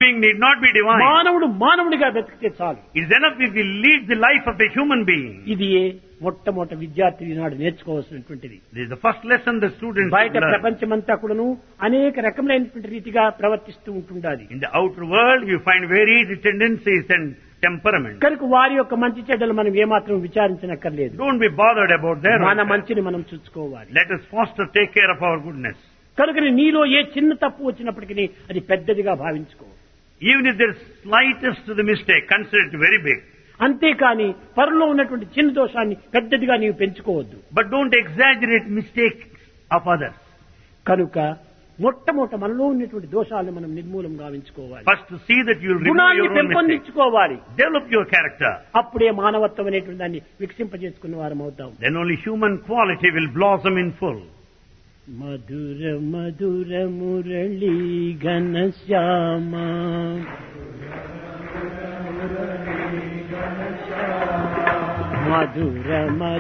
being need not be divine. మానవుడు మానవుడిగా బ్రతికితే చాలు It is enough if we lead the life of a human being. ఇది మొట్టమొదటి విద్యార్థి ఈనాడు నేర్చుకోవాల్సినటువంటిది This is the first lesson the students బయట should learn. ప్రపంచమంతా కూడాను అనేక రకములైనటువంటి రీతిగా ప్రవర్తిస్తూ ఉంటుండాలి In the outer world, you find varied tendencies and temperaments. కనుక వారి యొక్క మంచి చెడ్డలు మనం ఏమాత్రం విచారించనక్కర్లేదు Don't be bothered about their మన welfare. మంచిని మనం చూసుకోవాలి Let us foster, take care of our goodness. కనుక నీలో ఏ చిన్న తప్పు వచ్చినప్పటికీ అది పెద్దదిగా భావించుకో Even if there is slightest to the mistake, consider it very big. అంతేకాని పరులో ఉన్నటువంటి చిన్న దోషాన్ని పెద్దదిగా నీవు పెంచుకోవద్దు But don't exaggerate mistakes of others. కనుక మొట్టమొదట మనలో ఉన్నటువంటి దోషాలను మనం నిర్మూలం గావించుకోవాలి First to see that you'll remove గుణాన్ని your own mistakes. పెంపొందించుకోవాలి Develop your character. అప్పుడే మానవత్వం అనేటువంటి దాన్ని వికసింపజేసుకున్న వారం అవుతాం Then only human quality will blossom in full. మధుర మధుర మురళీ ఘన శ్యామ మధుర మధుర